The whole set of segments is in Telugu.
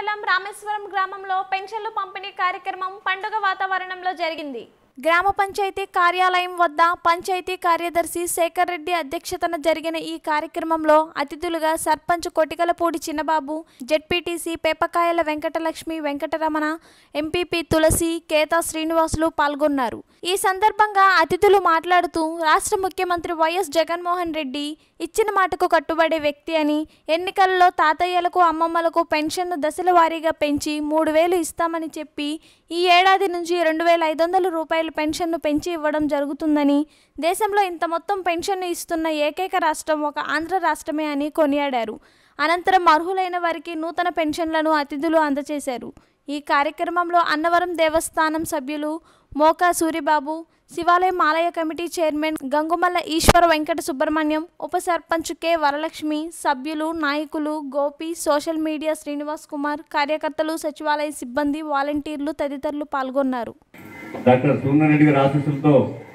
మండలం రామేశ్వరం గ్రామంలో పెన్షన్లు పంపిణీ కార్యక్రమం పండుగ వాతావరణంలో జరిగింది గ్రామ పంచాయతీ కార్యాలయం వద్ద పంచాయతీ కార్యదర్శి శేఖర్ రెడ్డి అధ్యక్షతన జరిగిన ఈ కార్యక్రమంలో అతిథులుగా సర్పంచ్ కొటికలపూడి చిన్నబాబు జెడ్పీటీసీ పేపకాయల వెంకటలక్ష్మి వెంకటరమణ ఎంపీపీ తులసి కేతా శ్రీనివాసులు పాల్గొన్నారు ఈ సందర్భంగా అతిథులు మాట్లాడుతూ రాష్ట్ర ముఖ్యమంత్రి వైఎస్ జగన్మోహన్ రెడ్డి ఇచ్చిన మాటకు కట్టుబడే వ్యక్తి అని ఎన్నికల్లో తాతయ్యలకు అమ్మమ్మలకు పెన్షన్ను దశల వారీగా పెంచి మూడు వేలు ఇస్తామని చెప్పి ఈ ఏడాది నుంచి రెండు వేల ఐదు వందల రూపాయల పెన్షన్ను పెంచి ఇవ్వడం జరుగుతుందని దేశంలో ఇంత మొత్తం పెన్షన్ను ఇస్తున్న ఏకైక రాష్ట్రం ఒక ఆంధ్ర రాష్ట్రమే అని కొనియాడారు అనంతరం అర్హులైన వారికి నూతన పెన్షన్లను అతిథులు అందజేశారు ఈ కార్యక్రమంలో అన్నవరం దేవస్థానం సభ్యులు మోకా సూరిబాబు శివాలయం ఆలయ కమిటీ చైర్మన్ గంగుమల్ల ఈశ్వర వెంకట సుబ్రహ్మణ్యం ఉప సర్పంచ్ కె వరలక్ష్మి సభ్యులు నాయకులు గోపి సోషల్ మీడియా శ్రీనివాస్ కుమార్ కార్యకర్తలు సచివాలయ సిబ్బంది వాలంటీర్లు తదితరులు పాల్గొన్నారు డాక్టర్ సూర్యారెడ్డి గారి ఆశీస్సులతో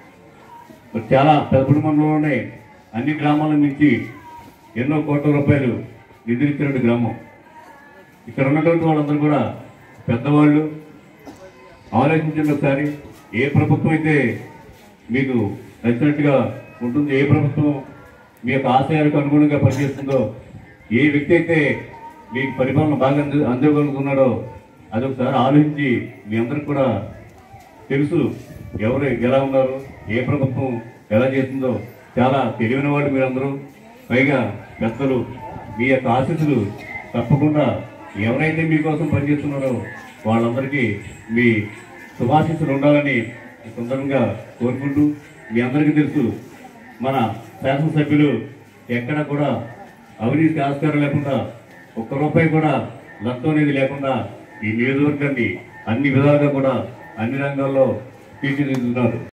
మరి చాలా పెద్ద కుటుంబంలోనే అన్ని గ్రామాల నుంచి ఎన్నో కోట్ల రూపాయలు నిధులిచ్చినటువంటి గ్రామం ఇక్కడ ఉన్నటువంటి వాళ్ళందరూ కూడా పెద్దవాళ్ళు ఆలోచించండి ఒకసారి ఏ ప్రభుత్వం అయితే మీకు నచ్చినట్టుగా ఉంటుంది ఏ ప్రభుత్వం మీ యొక్క ఆశయాలకు అనుగుణంగా పనిచేస్తుందో ఏ వ్యక్తి అయితే మీకు పరిపాలన బాగా అంద అందగలుగుతున్నాడో అదొకసారి ఆలోచించి మీ అందరికి కూడా తెలుసు ఎవరు ఎలా ఉన్నారు ఏ ప్రభుత్వం ఎలా చేస్తుందో చాలా తెలివైన వాళ్ళు మీరందరూ పైగా పెద్దలు మీ యొక్క ఆశీస్సులు తప్పకుండా ఎవరైతే మీకోసం పనిచేస్తున్నారో వాళ్ళందరికీ మీ శుభాశీస్సులు ఉండాలని ఈ సందర్భంగా కోరుకుంటూ మీ అందరికీ తెలుసు మన శాసనసభ్యులు ఎక్కడ కూడా అవినీతి ఆస్కారం లేకుండా ఒక్క రూపాయి కూడా లంచం అనేది లేకుండా ఈ నియోజకవర్గాన్ని అన్ని విధాలుగా కూడా అన్ని రంగాల్లో తీర్చిదిద్దుతున్నారు